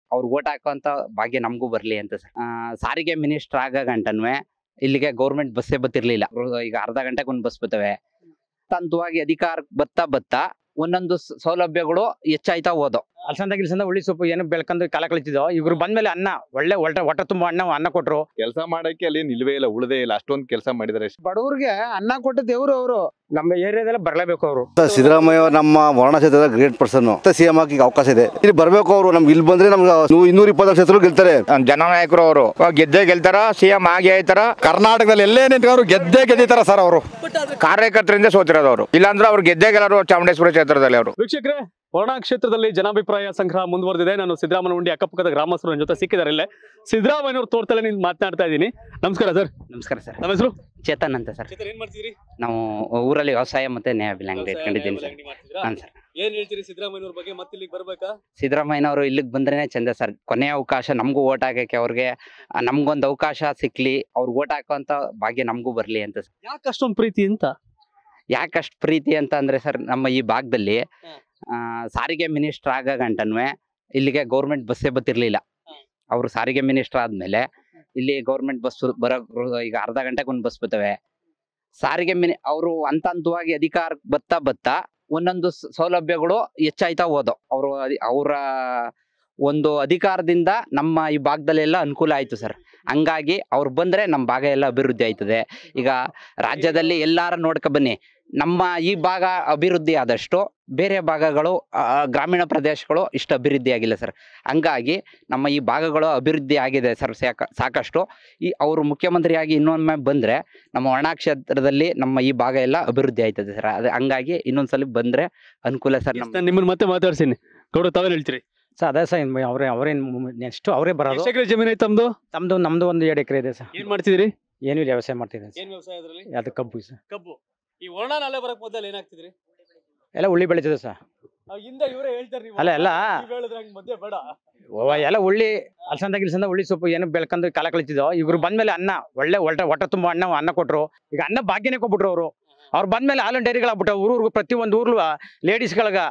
ಅವ್ರು ಓಟ್ ಹಾಕೋಂತ ಭಾಗ್ಯ ನಮಗೂ ಬರ್ಲಿ ಅಂತ ಸರ್ ಆ, ಸಾರಿಗೆ ಮಿನಿಸ್ಟರ್ ಆಗ ಗಂಟನ್ವೆ ಇಲ್ಲಿಗೆ ಗೌರ್ಮೆಂಟ್ ಬಸ್ಸೇ ಬತ್ತಿರ್ಲಿಲ್ಲ ಈಗ ಅರ್ಧ ಗಂಟೆಗೆ ಒಂದು ಬಸ್ ಬರ್ತವೆ ಹಂತವಾಗಿ ಅಧಿಕಾರ ಬತ್ತಾ ಬತ್ತಾ ಒಂದೊಂದು ಸ- ಸೌಲಭ್ಯಗಳು ಹೆಚ್ಚಾಯ್ತಾ ಹೋದವು ಅಲಸಂದ ಗಿಲ್ಸಂದ ಉಳ್ಳಿ ಸೊಪ್ಪು ಏನು ಬೆಳ್ಕೊಂಡು ಕಾಲ ಕಳಿತಿದ್ದೋ ಇವ್ರು ಬಂದ್ಮೇಲೆ ಅನ್ನ ಒಳ್ಳೆ ಒಳ್ಳೆ ಹೊಟ್ಟೆ ತುಂಬ ಅನ್ನ ಅನ್ನ ಕೊಟ್ರು ಕೆಲಸ ಮಾಡಕ್ಕೆ ಅಲ್ಲಿ ನಿಲ್ವೇ ಇಲ್ಲ ಉಳದೇ ಇಲ್ಲ ಅಷ್ಟೊಂದು ಕೆಲಸ ಮಾಡಿದ್ದಾರೆ ಬಡವ್ರಿಗೆ ಅನ್ನ ಕೊಟ್ಟ ದೇವ್ರು ಅವರು ನಮ್ಮ ಏರಿಯಾದಲ್ಲ ಬರಲೇಬೇಕು ಅವರು ಸಿದ್ದರಾಮಯ್ಯ ನಮ್ಮ ವರ್ಣ ಕ್ಷೇತ್ರದ ಗ್ರೇಟ್ ಪರ್ಸನ್ ಸಿಎಂ ಆಗಿ ಅವಕಾಶ ಇದೆ ಇಲ್ಲಿ ಬರಬೇಕು ಅವರು ನಮ್ಗೆ ಇಲ್ಲಿ ಬಂದ್ರೆ ನಮ್ಗೆ ನೂ- ಇನ್ನೂರ ಇಪ್ಪತ್ತು ಕ್ಷೇತ್ರ ಗೆಲ್ತಾರೆ ಜನನಾಯಕರು ಅವರು ಗೆದ್ದೇ ಗೆಲ್ತಾರ ಸಿಎಂ ಆಗಿ ಆಯ್ತಾರ ಕರ್ನಾಟಕದಲ್ಲಿ ಎಲ್ಲೇ ನಿಂತ್ಕೊಂಡ್ರು ಗೆದ್ದೇ ಗೆದ್ದಿತಾರ ಸರ್ ಅವರು ಕಾರ್ಯಕರ್ತರಿಂದ ಸೋತಿರೋದು ಅವರು ಇಲ್ಲಾಂದ್ರೆ ಅವ್ರು ಗೆದ್ದೇ ಗೆಲ್ಲರು ಚಾಮುಂಡೇಶ್ವರಿ ಕ್ಷೇತ್ರದಲ್ಲಿ ಅವರು ವೀಕ್ಷಕರೇ ವರ್ಣಾ ಕ್ಷೇತ್ರದಲ್ಲಿ ಜನಾಭಿಪ್ರಾಯ ಸಂಗ್ರಹ ಮುಂದುವರೆದಿದೆ ನಾನು ಸಿದ್ದರಾಮಯ್ಯ ಉಂಡಿ ಅಕ್ಕಪಕ್ಕದ ಗ್ರಾಮಸ್ಥರು ನನ್ನ ಜೊತೆ ಸಿಕ್ಕಿದ್ದಾರೆ ಇಲ್ಲೇ ಸಿದ್ದರಾಮಯ್ಯವ್ರ ತೋರ್ತಲೆ ನಿಂತು ಮಾತನಾಡ್ತಾ ಇದ್ದೀನಿ ನಮಸ್ಕಾರ ಸರ್ ನಮಸ್ಕಾರ ಸರ್ ನಮ್ಮ ಹೆಸರು ಚೇತನ್ ಅಂತ ಸರ್ ಏನ್ ಮಾಡ್ತಿದ್ರಿ ನಾವು ಊರಲ್ಲಿ ವ್ಯವಸಾಯ ಮತ್ತೆ ನ್ಯಾಯ ಬೆಲೆ ಅಂಗಡಿ ಇಟ್ಕೊಂಡಿದ್ದೀನಿ ಸರ್ ಹಾಂ ಸರ್ ಏನ್ ಹೇಳ್ತೀರಿ ಸಿದ್ದರಾಮಯ್ಯವ್ರ ಬಗ್ಗೆ ಮತ್ತೆ ಇಲ್ಲಿಗೆ ಬರ್ಬೇಕಾ ಸಿದ್ದರಾಮಯ್ಯನವರು ಇಲ್ಲಿಗೆ ಬಂದ್ರೇನೆ ಚಂದ ಸರ್ ಕೊನೆಯ ಅವಕಾಶ ನಮಗೂ ಓಟ್ ಹಾಕಕ್ಕೆ ಅವ್ರಿಗೆ ಆ, ನಮ್ಗೊಂದು ಅವಕಾಶ ಸಿಕ್ಲಿ ಅವ್ರು ಓಟ್ ಹಾಕೋಂತ ಭಾಗ್ಯ ನಮಗೂ ಬರ್ಲಿ ಅಂತ ಸರ್ ಯಾಕೆ ಅಷ್ಟೊಂದು ಪ್ರೀತಿ ಅಂತ ಯಾಕಷ್ಟು ಪ್ರೀತಿ ಅಂತ ಅಂದ್ರೆ ಸರ್ ನಮ್ಮ ಈ ಭಾಗದಲ್ಲಿ ಆ, ಸಾರಿಗೆ ಮಿನಿಸ್ಟರ್ ಆಗ ಗಂಟನ್ವೆ ಇಲ್ಲಿಗೆ ಗೌರ್ಮೆಂಟ್ ಬಸ್ಸೇ ಬತ್ತಿರ್ಲಿಲ್ಲ ಅವರು ಸಾರಿಗೆ ಮಿನಿಸ್ಟರ್ ಆದ್ಮೇಲೆ ಇಲ್ಲಿ ಗೌರ್ಮೆಂಟ್ ಬಸ್ ಬರೋ ಈಗ ಅರ್ಧ ಗಂಟೆಗೆ ಒಂದು ಬಸ್ ಬರ್ತವೆ ಸಾರಿಗೆ ಮಿನಿ ಅವರು ಹಂತ ಹಂತವಾಗಿ ಅಧಿಕಾರ ಬತ್ತಾ ಬತ್ತಾ ಒಂದೊಂದು ಸ- ಸೌಲಭ್ಯಗಳು ಹೆಚ್ಚಾಯ್ತಾ ಹೋದವು ಅವರು ಅವರ ಒಂದು ಅಧಿಕಾರದಿಂದ ನಮ್ಮ ಈ ಭಾಗದಲ್ಲೆಲ್ಲ ಅನುಕೂಲ ಆಯ್ತು ಸರ್ ಹಂಗಾಗಿ ಅವ್ರು ಬಂದ್ರೆ ನಮ್ಮ ಭಾಗ ಎಲ್ಲ ಅಭಿವೃದ್ಧಿ ಆಯ್ತದೆ ಈಗ ರಾಜ್ಯದಲ್ಲಿ ಎಲ್ಲಾರ ನೋಡ್ಕೊ ಬನ್ನಿ ನಮ್ಮ ಈ ಭಾಗ ಅಭಿವೃದ್ಧಿ ಆದಷ್ಟು ಬೇರೆ ಭಾಗಗಳು ಆ, ಗ್ರಾಮೀಣ ಪ್ರದೇಶಗಳು ಇಷ್ಟು ಅಭಿವೃದ್ಧಿ ಆಗಿಲ್ಲ ಸರ್ ಹಂಗಾಗಿ ನಮ್ಮ ಈ ಭಾಗಗಳು ಅಭಿವೃದ್ಧಿ ಆಗಿದೆ ಸರ್ ಸಾಕ ಸಾಕಷ್ಟು ಈ ಅವರು ಮುಖ್ಯಮಂತ್ರಿಯಾಗಿ ಇನ್ನೊಮ್ಮೆ ಬಂದರೆ ನಮ್ಮ ಒಣ ಕ್ಷೇತ್ರದಲ್ಲಿ ನಮ್ಮ ಈ ಭಾಗ ಎಲ್ಲ ಅಭಿವೃದ್ಧಿ ಆಯ್ತದೆ ಸರ್ ಅದು ಹಂಗಾಗಿ ಇನ್ನೊಂದ್ಸಲ ಬಂದರೆ ಅನುಕೂಲ ಸರ್ ನಮ್ಮ ನಾನು ನಿಮ್ಮನ್ನ ಮತ್ತೆ ಮಾತಾಡ್ತೀನಿ ಗೌಡ ತಾವೇನ್ ಹೇಳ್ತೀರಿ ಸರ್ ಅದೇ ಸರ್ ಅವರೇ ಅವರೇನು ನೆಕ್ಸ್ಟ್ ಅವರೇ ಬರೋದು ಎಷ್ಟು ಎಕರೆ ಜಮೀನು ಐತೆ ತಮ್ದು ತಮ್ಮದು ನಮ್ದು ಒಂದು ಎರಡು ಎಕರೆ ಇದೆ ಸರ್ ಏನ್ ಮಾಡ್ತಿದ್ರಿ ಏನು ಇಲ್ಲ ವ್ಯವಸಾಯ ಮಾಡ್ತಿದ್ದೀನಿ ಸರ್ ಏನ್ ವ್ಯವಸಾಯ ಅದ್ರಲ್ಲಿ ಅದು ಕಬ್ಬು ಸರ್ ಕಬ್ಬು ಈ ವರ್ಣ ನಾಲೆ ಬರಕ್ ಮೊದಲು ಏನಾಗ್ತಿದ್ರಿ ಎಲ್ಲ ಉಳ್ಳಿ ಬೆಳೀತದೆ ಸರ್ ಹಿಂದ ಇವರೇ ಹೇಳ್ತಾರೆ ನೀವು ಅಲ್ಲ, ಎಲ್ಲ- ನೀವ್ ಹೇಳಿದ್ರೆ ಹಂಗ್ ಮಧ್ಯೆ ಬೇಡ ಓ, ಎಲ್ಲ ಉಳ್ಳಿ ಅಲಸಂದ ಗಿಲ್ಸಂದ ಉಳ್ಳಿ ಸೊಪ್ಪು ಏನು ಬೆಳ್ಕೊಂಡು ಕಾಲ ಕಳಿತಿದ್ದೋ ಇವ್ರು ಬಂದ್ಮೇಲೆ ಅನ್ನ ಒಳ್ಳೆ ಒಳ್ಳೆ ಹೊಟ್ಟೆ ತುಂಬ ಅನ್ನ ಅನ್ನ ಕೊಟ್ರು ಈಗ ಅನ್ನ ಭಾಗ್ಯನೇ ಕೊಟ್ಬಿಟ್ರು ಅವರು ಅವ್ರು ಬಂದ್ಮೇಲೆ ಹಾಲು ಡೈರಿಗಳಾಗ್ಬಿಟ್ಟು ಊರು ಊರಿಗೂ ಪ್ರತಿ ಒಂದು ಊರ್ಲು ಲೇಡೀಸ್ಗಳಿಗೆ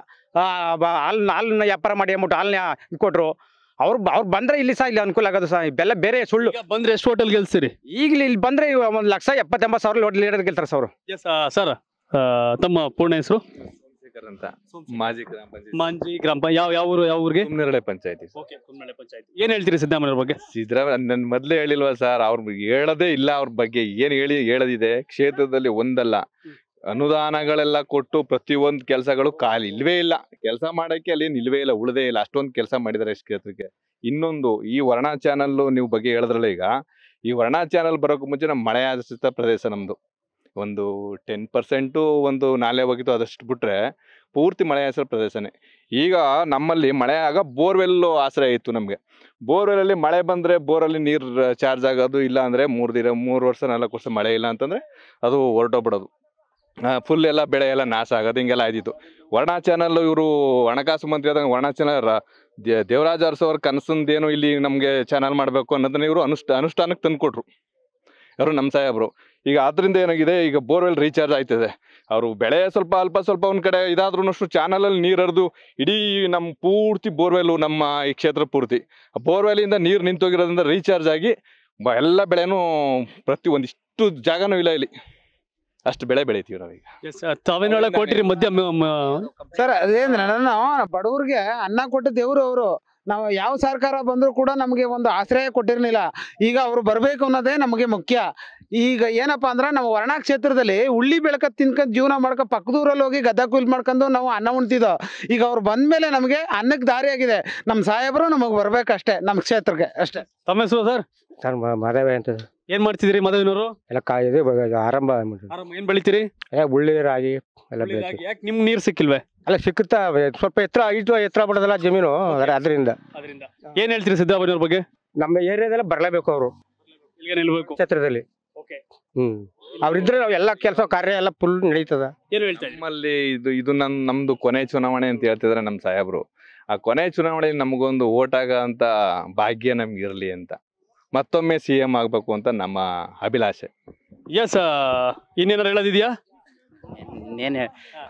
ಹಾಲು ಹಾಲನ್ನ ವ್ಯಾಪಾರ ಮಾಡಿ ಅಂದ್ಬಿಟ್ಟು ಹಾಲನ್ನ ಇದು ಕೊಟ್ರು ಅವ್ರು ಅವ್ರು ಬಂದ್ರೆ ಇಲ್ಲಿ ಸಹ ಇಲ್ಲಿ ಅನುಕೂಲ ಆಗೋದು ಸಹ ಬೆಲ್ಲ ಬೇರೆ ಸುಳ್ಳು ಈಗ ಬಂದ್ರೆ ಎಷ್ಟು ಹೋಟೆಲ್ ಗೆಲ್ಸ್ತೀರಿ ಈಗಲೇ ಇಲ್ಲಿ ಬಂದ್ರೆ ಒಂದು ಲಕ್ಷ ಎಪ್ಪತ್ತೆಂಬತ್ತು ಸಾವಿರ ಲೋಡ್ ಲೀಡರ್ ಗೆಲ್ತಾರೆ ಸರ್ ಅವರು ಎಸ್ ಸರ್ ತಮ್ಮ ಪೂರ್ಣ ಹೆಸರು ಸೋಮಶೇಖರ್ ಅಂತ ಮಾಜಿ ಗ್ರಾಮ ಪಂಚಾಯತ್ ಮಾಂಜಿ ಗ್ರಾಮ ಪಂ- ಯಾವ ಯಾವ ಊರು ಯಾವ ಊರಿಗೆ ಸುಮ್ನೆರಳೆ ಪಂಚಾಯತಿ ಓಕೆ ಕುಮ್ಮಳೆ ಪಂಚಾಯತ್ ಏನ್ ಹೇಳ್ತೀರಿ ಸಿದ್ದರಾಮಯ್ಯ ಬಗ್ಗೆ ಸಿದ್ದರಾಮಯ್ಯ ನನ್ ಮೊದ್ಲೇ ಹೇಳಿಲ್ವಾ ಸರ್ ಅವ್ರ ಹೇಳದೇ ಇಲ್ಲ ಅವ್ರ ಬಗ್ಗೆ ಏನ್ ಹೇಳಿ ಹೇಳದಿದೆ ಕ್ಷೇತ್ರದಲ್ಲಿ ಒಂದಲ್ಲ ಅನುದಾನಗಳೆಲ್ಲ ಕೊಟ್ಟು ಪ್ರತಿಯೊಂದು ಕೆಲಸಗಳು ಖಾಲಿ ಇಲ್ವೇ ಇಲ್ಲ ಕೆಲಸ ಮಾಡಕ್ಕೆ ಅಲ್ಲಿ ನಿಲ್ವೇ ಇಲ್ಲ ಉಳದೇ ಇಲ್ಲ ಅಷ್ಟೊಂದು ಕೆಲಸ ಮಾಡಿದ್ದಾರೆ ಇಷ್ಟು ಕ್ಷೇತ್ರಕ್ಕೆ ಇನ್ನೊಂದು ಈ ವರ್ಣ ಚಾನಲ್ ನೀವು ಬಗ್ಗೆ ಹೇಳಿದ್ರಲ್ಲ ಈಗ ಈ ವರ್ಣ ಚಾನಲ್ ಬರೋಕೆ ಮುಂಚೆ ನಮ್ಮ ಮಳೆ ಆಶ್ರಿತ ಪ್ರದೇಶ ನಮ್ದು ಒಂದು ಟೆನ್ ಪರ್ಸೆಂಟು ಒಂದು ನಾಲೆ ಹೋಗಿತ್ತು ಅದಷ್ಟು ಬಿಟ್ರೆ ಪೂರ್ತಿ ಮಳೆ ಆಶ್ರಿತ ಪ್ರದೇಶನೇ ಈಗ ನಮ್ಮಲ್ಲಿ ಮಳೆ ಆಗ ಬೋರ್ವೆಲ್ಲು ಆಶ್ರಯ ಇತ್ತು ನಮಗೆ ಬೋರ್ವೆಲಲ್ಲಿ ಮಳೆ ಬಂದರೆ ಬೋರಲ್ಲಿ ನೀರು ಚಾರ್ಜ್ ಆಗೋದು ಇಲ್ಲ ಅಂದರೆ ಮೂರು ದಿನ ಮೂರು ವರ್ಷ ನಾಲ್ಕು ವರ್ಷ ಮಳೆ ಇಲ್ಲ ಅಂತಂದರೆ ಅದು ಹೊರಟೋಗ್ಬಿಡೋದು ಫುಲ್ ಎಲ್ಲ ಬೆಳೆ ಎಲ್ಲ ನಾಶ ಆಗೋದು ಹಿಂಗೆಲ್ಲ ಆಯ್ತಿತ್ತು ವರ್ಣ ಚಾನಲ್ ಇವರು ಹಣಕಾಸು ಮಂತ್ರಿ ಆದಾಗ ವರ್ಣ ಚಾನಲ್ ದೇವರಾಜ ಅರಸು ಅವ್ರ ಕನಸಂದೇನು ಇಲ್ಲಿ ನಮಗೆ ಚಾನಲ್ ಮಾಡಬೇಕು ಅನ್ನೋದನ್ನ ಇವರು ಅನುಷ್ಠ ಅನುಷ್ಠಾನಕ್ಕೆ ತಂದುಕೊಟ್ರು ಅವರು ನಮ್ಮ ಸಾಹೇಬರು ಈಗ ಅದರಿಂದ ಏನಾಗಿದೆ ಈಗ ಬೋರ್ವೆಲ್ ರೀಚಾರ್ಜ್ ಆಯ್ತದೆ ಅವರು ಬೆಳೆ ಸ್ವಲ್ಪ ಅಲ್ಪ ಸ್ವಲ್ಪ ಒಂದು ಕಡೆ ಇದಾದ್ರೂ ಅಷ್ಟು ಚಾನಲಲ್ಲಿ ನೀರು ಹರಿದು ಇಡೀ ನಮ್ಮ ಪೂರ್ತಿ ಬೋರ್ವೆಲ್ಲು ನಮ್ಮ ಈ ಕ್ಷೇತ್ರ ಪೂರ್ತಿ ಆ ಬೋರ್ವೆಲಿಂದ ನೀರು ನಿಂತೋಗಿರೋದ್ರಿಂದ ರೀಚಾರ್ಜ್ ಆಗಿ ಬ- ಎಲ್ಲ ಬೆಳೆನೂ ಪ್ರತಿ ಒಂದಿಷ್ಟು ಜಾಗನೂ ಇಲ್ಲ ಇಲ್ಲಿ ಅಷ್ಟು ಬೆಳೆ ಬೆಳಿತೀವಿ ನಾವೀಗ ಎಸ್ ತಾವೇನೊಳಗೆ ಕೊಟ್ಟಿರಿ ಮಧ್ಯ ಮ- ಮ- ಸರ್ ಅದೇಂದ್ರೆ ನಾನು ಬಡವ್ರಿಗೆ ಅನ್ನ ಕೊಟ್ಟ ದೇವ್ರು ಅವರು ನಾವು ಯಾವ ಸರ್ಕಾರ ಬಂದರೂ ಕೂಡ ನಮಗೆ ಒಂದು ಆಶ್ರಯ ಕೊಟ್ಟಿರ್ಲಿಲ್ಲ ಈಗ ಅವರು ಬರಬೇಕು ಅನ್ನೋದೇ ನಮಗೆ ಮುಖ್ಯ ಈಗ ಏನಪ್ಪ ಅಂದ್ರೆ ನಾವು ವರ್ಣ ಕ್ಷೇತ್ರದಲ್ಲಿ ಉಳ್ಳಿ ಬೆಳಕ ತಿನ್ಕೊಂಡು ಜೀವನ ಮಾಡ್ಕೊ ಪಕ್ಕದೂರಲ್ಲಿ ಹೋಗಿ ಗದ್ದ ಕೂಲ್ ಮಾಡ್ಕೊಂಡು ನಾವು ಅನ್ನ ಉಣ್ತಿದ್ದೋ ಈಗ ಅವ್ರು ಬಂದ್ಮೇಲೆ ನಮಗೆ ಅನ್ನಕ್ಕೆ ದಾರಿ ಆಗಿದೆ ನಮ್ಮ ಸಾಹೇಬರು ನಮಗೆ ಬರ್ಬೇಕಷ್ಟೇ ನಮ್ಮ ಕ್ಷೇತ್ರಕ್ಕೆ ಅಷ್ಟೇ ತಮ್ಮ ಹೆಸರು ಸರ್ ಸರ್ ಮದುವೆ ಅಂತ ಏನ್ ಮಾಡ್ತಿದ್ರಿ ಮದವಿನವರು ಎಲ್ಲ ಕಾಯಿ ಇದು ಆರಂಭ ಆಗ್ಬಿಟ್ಟು ಆರಾಮ ಏನ್ ಬೆಳಿತೀರಿ ಏ ಉಳ್ಳಿ ರಾಗಿ ಎಲ್ಲ ಬೆಳಿತೀವಿ ಯಾಕೆ ನಿಮ್ಗೆ ನೀರ್ ಸಿಕ್ಕಿಲ್ವೇ ಅಲ್ಲ ಸಿಕ್ಕುತ್ತಾ ಸ್ವಲ್ಪ ಎತ್ತರ ಇಟ್ಟು ಎತ್ತರ ಬಿಡೋದಲ್ಲ ಜಮೀನು ಅದರ ಅದರಿಂದ ಅದರಿಂದ ಏನ್ ಹೇಳ್ತೀರಿ ಸಿದ್ದರಾಮಯ್ಯವ್ರ ಬಗ್ಗೆ ನಮ್ಮ ಏರಿಯಾದಲ್ಲ ಬರಲೇಬೇಕು ಅವರು ಇಲ್ಲಿಗೆ ನಿಲ್ಬೇಕು ಕ್ಷೇತ್ರದಲ್ಲಿ ಓಕೆ ಹ್ಮ್ ಅವ್ರಿದ್ರೆ ನಾವು ಎಲ್ಲ ಕೆಲಸ ಕಾರ್ಯ ಎಲ್ಲ ಫುಲ್ ನಡೀತದ ಏನು ಹೇಳ್ತಾ ಇದ್ದೀರಿ ನಮ್ಮಲ್ಲಿ ಇದು ಇದು ನಮ್ ನಮ್ದು ಕೊನೆ ಚುನಾವಣೆ ಅಂತ ಹೇಳ್ತಿದ್ರೆ ನಮ್ಮ ಸಾಹೇಬರು ಆ ಕೊನೆ ಚುನಾವಣೆ ನಮಗೊಂದು ಓಟ್ ಆಗೋ ಅಂತ ಭಾಗ್ಯ ನಮ್ಗೆ ಇರಲಿ ಅಂತ ಮತ್ತೊಮ್ಮೆ ಸಿ ಎಂ ಆಗಬೇಕು ಅಂತ ನಮ್ಮ ಅಭಿಲಾಷೆ ಎಸ್ ಇನ್ನೇನಾರು ಹೇಳೋದಿದ್ಯಾ ಏನು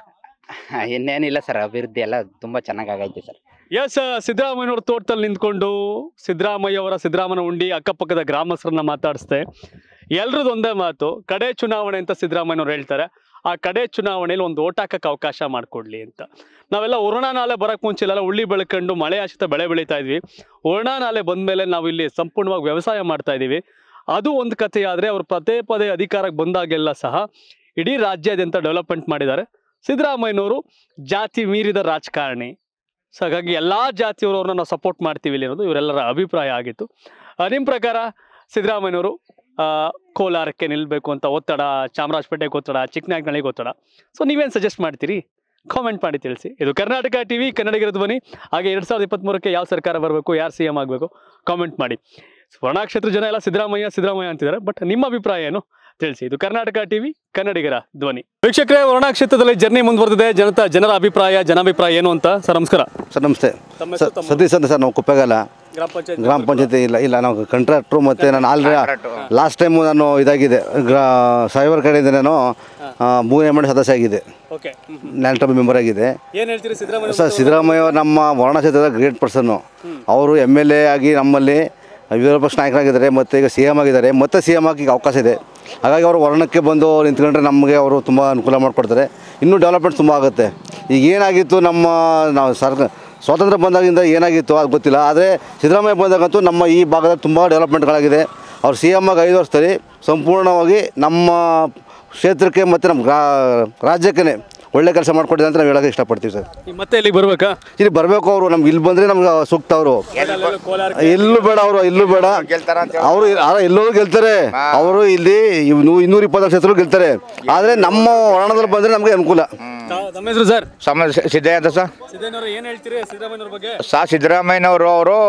ಇನ್ನೇನಿಲ್ಲ ಸರ್ ಅಭಿವೃದ್ಧಿ ಎಲ್ಲ ತುಂಬಾ ಚೆನ್ನಾಗೈತೆ ಸರ್ ಎಸ್ ಸಿದ್ದರಾಮಯ್ಯನವ್ರ ತೋಟದಲ್ಲಿ ನಿಂತ್ಕೊಂಡು ಸಿದ್ದರಾಮಯ್ಯ ಅವರ ಸಿದ್ದರಾಮನ ಉಂಡಿ ಅಕ್ಕಪಕ್ಕದ ಗ್ರಾಮಸ್ಥರನ್ನ ಮಾತಾಡಿಸ್ದೆ ಎಲ್ರದ್ದು ಒಂದೇ ಮಾತು ಕಡೆ ಚುನಾವಣೆ ಅಂತ ಸಿದ್ದರಾಮಯ್ಯನವ್ರು ಹೇಳ್ತಾರೆ ಆ ಕಡೆ ಚುನಾವಣೆಯಲ್ಲಿ ಒಂದು ಓಟ್ ಹಾಕಕ್ಕೆ ಅವಕಾಶ ಮಾಡಿಕೊಡ್ಲಿ ಅಂತ ನಾವೆಲ್ಲ ಒರುಣಾ ನಾಲೆ ಬರಕ್ಕೆ ಮುಂಚೆ ಎಲ್ಲ ಉಳ್ಳಿ ಬೆಳ್ಕೊಂಡು ಮಳೆ ಆಶ್ರಿತ ಬೆಳೆ ಬೆಳೀತಾ ಇದ್ವಿ ಒರುಣಾ ನಾಲೆ ಬಂದಮೇಲೆ ನಾವು ಇಲ್ಲಿ ಸಂಪೂರ್ಣವಾಗಿ ವ್ಯವಸಾಯ ಮಾಡ್ತಾ ಇದ್ದೀವಿ ಅದು ಒಂದು ಕಥೆ ಆದರೆ ಅವರು ಪದೇ ಪದೇ ಅಧಿಕಾರಕ್ಕೆ ಬಂದಾಗೆಲ್ಲ ಸಹ ಇಡೀ ರಾಜ್ಯಾದ್ಯಂತ ಡೆವಲಪ್ಮೆಂಟ್ ಮಾಡಿದ್ದಾರೆ ಸಿದ್ದರಾಮಯ್ಯನವರು ಜಾತಿ ಮೀರಿದ ರಾಜಕಾರಣಿ ಸೊ ಹಾಗಾಗಿ ಎಲ್ಲ ಜಾತಿಯವರು ಅವ್ರನ್ನ ನಾವು ಸಪೋರ್ಟ್ ಮಾಡ್ತೀವಿ ಇಲ್ಲಿ ಅನ್ನೋದು ಇವರೆಲ್ಲರ ಅಭಿಪ್ರಾಯ ಆಗಿತ್ತು ನಿಮ್ಮ ಪ್ರಕಾರ ಸಿದ್ದರಾಮಯ್ಯನವರು ಆ, ಕೋಲಾರಕ್ಕೆ ನಿಲ್ಲಬೇಕು ಅಂತ ಒತ್ತಡ ಚಾಮರಾಜಪೇಟೆಗೆ ಒತ್ತಡ ಚಿಕ್ಕನಾಗ್ನಳ್ಳಿಗೆ ಒತ್ತಡ ಸೊ ನೀವೇನು ಸಜೆಸ್ಟ್ ಮಾಡ್ತೀರಿ ಕಾಮೆಂಟ್ ಮಾಡಿ ತಿಳಿಸಿ ಇದು ಕರ್ನಾಟಕ ಟಿವಿ ಕನ್ನಡಿಗರ ಧ್ವನಿ ಹಾಗೆ ಎರಡು ಸಾವಿರದ ಇಪ್ಪತ್ತ್ಮೂರಕ್ಕೆ ಯಾವ ಸರ್ಕಾರ ಬರಬೇಕು ಯಾರು ಸಿ ಎಂ ಆಗಬೇಕು ಕಾಮೆಂಟ್ ಮಾಡಿ ಸ್ವರ್ಣ ಕ್ಷೇತ್ರ ಜನ ಎಲ್ಲ ಸಿದ್ದರಾಮಯ್ಯ ಸಿದ್ದರಾಮಯ್ಯ ಅಂತಿದ್ದಾರೆ ಬಟ್ ನಿಮ್ಮ ಅಭಿಪ್ರಾಯ ಏನು ತಿಳಿಸಿ ಇದು ಕರ್ನಾಟಕ ಟಿವಿ ಕನ್ನಡಿಗರ ಧ್ವನಿ ವೀಕ್ಷಕರೇ ವರ್ಣ ಕ್ಷೇತ್ರದಲ್ಲಿ ಜರ್ನಿ ಮುಂದುವರೆದಿದೆ ಜನತಾ ಜನರ ಅಭಿಪ್ರಾಯ ಜನಾಭಿಪ್ರಾಯ ಏನು ಅಂತ ಸರ್ ನಮಸ್ಕಾರ ಸರ್ ನಮಸ್ತೆ ತಮ್ಮ ಸ- ಹೆಸರು, ತಮ್ಮ ಸತೀಶ್ ಅಂತ ಸರ್ ನಾವು ಕುಪ್ಪೆಗಾಲ ಗ್ರಾಮ ಪಂಚಾಯತ್ ಗ್ರಾಮ ಪಂಚಾಯತಿ ಇಲ್ಲ ಇಲ್ಲ ನಾವು ಕಾಂಟ್ರಾಕ್ಟ್ರು ಮತ್ತು ನಾನು ಆಲ್ರೆಡಿ ಲಾಸ್ಟ್ ಟೈಮು ನಾನು ಇದಾಗಿದೆ ಗ್ರಾ ಸಾಯಿಬರ್ ಕಡೆಯಿಂದ ನಾನು ಮೂರು ಎಮ್ ಸದಸ್ಯ ಆಗಿದೆ ಓಕೆ ಲ್ಯಾಂಡ್ ಟ್ರಬ್ ಮೆಂಬರ್ ಆಗಿದೆ ಏನ್ ಹೇಳ್ತೀರಿ ಸಿದ್ದರಾಮಯ್ಯ ಸರ್ ಸಿದ್ದರಾಮಯ್ಯ ಅವರು ನಮ್ಮ ವರ್ಣ ಕ್ಷೇತ್ರದ ಗ್ರೇಟ್ ಪರ್ಸನ್ನು ಅವರು ಎಮ್ ಎಲ್ ಎ ಆಗಿ ನಮ್ಮಲ್ಲಿ ವಿರೋಧ ಪಕ್ಷ ನಾಯಕರಾಗಿದ್ದಾರೆ ಮತ್ತು ಈಗ ಸಿ ಎಮ್ ಆಗಿದ್ದಾರೆ ಮತ್ತೆ ಸಿ ಎಮ್ ಆಗಿ ಈಗ ಅವಕಾಶ ಇದೆ ಹಾಗಾಗಿ ಅವರು ವರ್ಣಕ್ಕೆ ಬಂದು ನಿಂತ್ಕೊಂಡ್ರೆ ನಮಗೆ ಅವರು ತುಂಬ ಅನುಕೂಲ ಮಾಡಿಕೊಡ್ತಾರೆ ಇನ್ನೂ ಡೆವಲಪ್ಮೆಂಟ್ ತುಂಬ ಆಗುತ್ತೆ ಈಗ ಏನಾಗಿತ್ತು ನಮ್ಮ ನಾವು ಸರ್ಕಾರ ಸ್ವಾತಂತ್ರ್ಯ ಬಂದಾಗಿಂದ ಏನಾಗಿತ್ತು ಅದು ಗೊತ್ತಿಲ್ಲ ಆದರೆ ಸಿದ್ದರಾಮಯ್ಯ ಬಂದಾಗಂತೂ ನಮ್ಮ ಈ ಭಾಗದಲ್ಲಿ ತುಂಬ ಡೆವಲಪ್ಮೆಂಟ್ಗಳಾಗಿದೆ ಅವ್ರು ಸಿ ಎಮ್ ಆಗಿ ಐದು ವರ್ಷದಲ್ಲಿ ಸಂಪೂರ್ಣವಾಗಿ ನಮ್ಮ ಕ್ಷೇತ್ರಕ್ಕೆ ಮತ್ತು ನಮ್ಮ ಗ್ರಾ ರಾಜ್ಯಕ್ಕೆ ಒಳ್ಳೆ ಕೆಲಸ ಮಾಡಿಕೊಟ್ಟಿದೆ ಅಂತ ನಾವು ಹೇಳೋಕ್ಕೆ ಇಷ್ಟಪಡ್ತೀವಿ ಸರ್ ಈಗ ಮತ್ತೆ ಇಲ್ಲಿಗೆ ಬರ್ಬೇಕಾ ಇಲ್ಲಿ ಬರಬೇಕು ಅವರು ನಮ್ಗೆ ಇಲ್ಲಿ ಬಂದರೆ ನಮ್ಗೆ ಸೂಕ್ತ ಅವರು ಎಲ್ಲೂ ಬೇಡ ಅವರು ಎಲ್ಲೂ ಬೇಡ ಅವರು ಎಲ್ಲರೂ ಗೆಲ್ತಾರೆ ಅವರು ಇಲ್ಲಿ ಇವ್ ನೂ- ಇನ್ನೂರ ಇಪ್ಪತ್ತು ಕ್ಷೇತ್ರ ಗೆಲ್ತಾರೆ ಆದರೆ ನಮ್ಮ ವರ್ಣದಲ್ಲಿ ಬಂದರೆ ನಮಗೆ ಅನುಕೂಲ ತಮ್ಮ ಹೆಸರು ಸರ್ ಸಮ ಸಿದ್ದಯ್ಯ ಅಂತ ಸರ್ ಸಿದ್ದಯ್ಯನವರು ಏನ್ ಹೇಳ್ತೀರಿ ಸಿದ್ದರಾಮಯ್ಯನವ್ರ ಬಗ್ಗೆ ಸಾ ಸಿದ್ದರಾಮಯ್ಯನವರು ಅವರು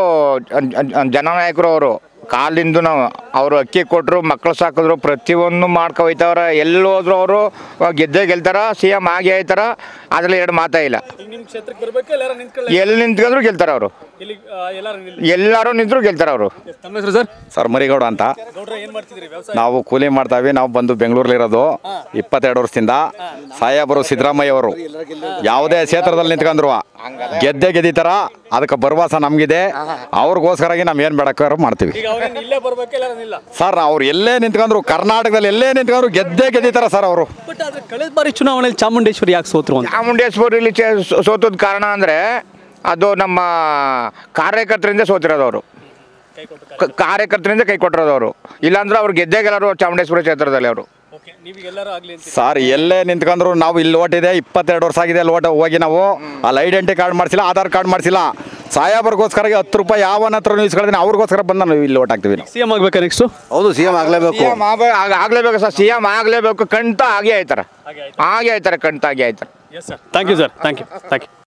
ಜನನಾಯಕರು ಅವರು ಕಾಲಿಂದ ನಾವು ಅವರು ಅಕ್ಕಿ ಕೊಟ್ಟರು ಮಕ್ಕಳು ಸಾಕಿದ್ರು ಪ್ರತಿಯೊಂದು ಮಾಡ್ಕೊ ಹೋಯ್ತವ್ರ ಎಲ್ಲಿ ಹೋದ್ರು ಅವರು ಗೆದ್ದೇ ಗೆಲ್ತಾರ ಸಿ ಎಮ್ ಆಗಿ ಆಯ್ತಾರ ಅದ್ರಲ್ಲಿ ಎರಡು ಮಾತಾ ಇಲ್ಲ ಈಗ ನಿಮ್ ಕ್ಷೇತ್ರಕ್ಕೆ ಬರ್ಬೇಕಾ ಎಲ್ಲಾರ ನಿಂತ್ಕೊಳ್ಳಿ ಎಲ್ಲಿ ನಿಂತ್ಕೊಂಡ್ರು ಗೆಲ್ತಾರ ಅವರು ಇಲ್ಲಿ ಎಲ್ಲಾರ ನಿಲ್ಲಿ ಎಲ್ಲರೂ ನಿಂತರು ಗೆಲ್ತಾರ ಅವರು ತಮ್ಮ ಹೆಸರು ಸರ್ ಸರ್ ಮರಿಗೌಡ ಅಂತ ಗೌಡ್ರ ಏನ್ ಮಾಡ್ತಿದ್ರಿ ವ್ಯವಸಾಯ ನಾವು ಕೂಲಿ ಮಾಡ್ತಾವೆ ನಾವು ಬಂದು ಬೆಂಗಳೂರಲ್ಲಿರೋದು ಇಪ್ಪತ್ತೆರಡು ವರ್ಷದಿಂದ ಸಾಹೇಬರು ಸಿದ್ದರಾಮಯ್ಯ ಅವರು ಯಾವುದೇ ಕ್ಷೇತ್ರದಲ್ಲಿ ನಿಂತ್ಕೊಂಡ್ರು ಗೆದ್ದೆ ಗೆದ್ದಿತಾರ ಅದಕ್ಕೆ ಭರವಸೆ ನಮಗಿದೆ ಅವ್ರಿಗೋಸ್ಕರಾಗಿ ನಾವು ಏನು ಬೇಡಕ್ಕಾರು ಮಾಡ್ತೀವಿ ಈಗ ಅವ್ರೇನ್ ಇಲ್ಲೇ ಬರ್ಬೇಕಾ ಎಲ್ಲಾರ ನಿಲ್ಲ ಸರ್ ಅವ್ರು ಎಲ್ಲೇ ನಿಂತ್ಕೊಂಡ್ರು ಕರ್ನಾಟಕದಲ್ಲಿ ಎಲ್ಲೇ ನಿಂತ್ಕೊಂಡ್ರು ಗೆದ್ದೇ ಗೆದ್ದಿತಾರ ಸರ್ ಅವರು ಬಟ್ ಆದ್ರೆ ಕಳೆದ ಬಾರಿ ಚುನಾವಣೆಯಲ್ಲಿ ಚಾಮುಂಡೇಶ್ವರಿ ಯಾಕೆ ಸೋತ್ರು ಅಂತ ಚಾಮುಂಡೇಶ್ವರಿಲಿ ಸೋತದ ಕಾರಣ ಅಂದರೆ ಅದು ನಮ್ಮ ಕಾರ್ಯಕರ್ತರಿಂದ ಸೋತಿರೋದು ಅವರು ಕ- ಕಾರ್ಯಕರ್ತರಿಂದ ಕೈ ಕೊಟ್ಟಿರೋದು ಅವರು ಇಲ್ಲಾಂದ್ರೆ ಅವ್ರು ಗೆದ್ದೇ ಗೆಲ್ಲರು ಚಾಮುಂಡೇಶ್ವರಿ ಕ್ಷೇತ್ರದಲ್ಲಿ ಅವರು ಓಕೆ ನೀವೀಗ ಎಲ್ಲರೂ ಆಗ್ಲಿ ಅಂತ ಸರ್ ಎಲ್ಲೇ ನಿಂತ್ಕೊಂಡ್ರು ನಾವು ಇಲ್ಲಿ ಓಟ್ ಇದೆ ಇಪ್ಪತ್ತೆರಡು ವರ್ಷ ಆಗಿದೆ ಅಲ್ಲಿ ಓಟ್ ಹೋಗಿ ನಾವು ಅಲ್ಲಿ ಐಡೆಂಟಿ ಕಾರ್ಡ್ ಮಾಡಿಸಿಲ್ಲ ಆಧಾರ್ ಕಾರ್ಡ್ ಮಾಡಿಸಿಲ್ಲ ಸಾಹೇಬರಿಗೋಸ್ಕರ ಹತ್ತು ರೂಪಾಯಿ ಯಾವನ ಹತ್ರ ಇಸ್ಕೊಳ್ತೀನಿ ಅವ್ರಿಗೋಸ್ಕರ ಬಂದು ನಾವು ಇಲ್ಲಿ ಓಟ್ ಹಾಕ್ತೀವಿ ನಾವು ಸಿ ಎಂ ಆಗ್ಬೇಕಾ ನೆಕ್ಸ್ಟ್ ಹೌದು ಸಿ ಎಮ್ ಆಗಲೇಬೇಕು ಸಿ ಎಮ್ ಆಗ್ಲೇಬೇಕು ಸರ್ ಸಿ ಎಮ್ ಆಗಲೇಬೇಕು ಕಣ್ತ ಆಗೇ ಆಯ್ತಾರ ಆಗೇ ಆಯ್ತಾರೆ ಕಣ್ತ ಆಗೇ ಆಯ್ತಾರೆ yes sir thank you sir thank you thank you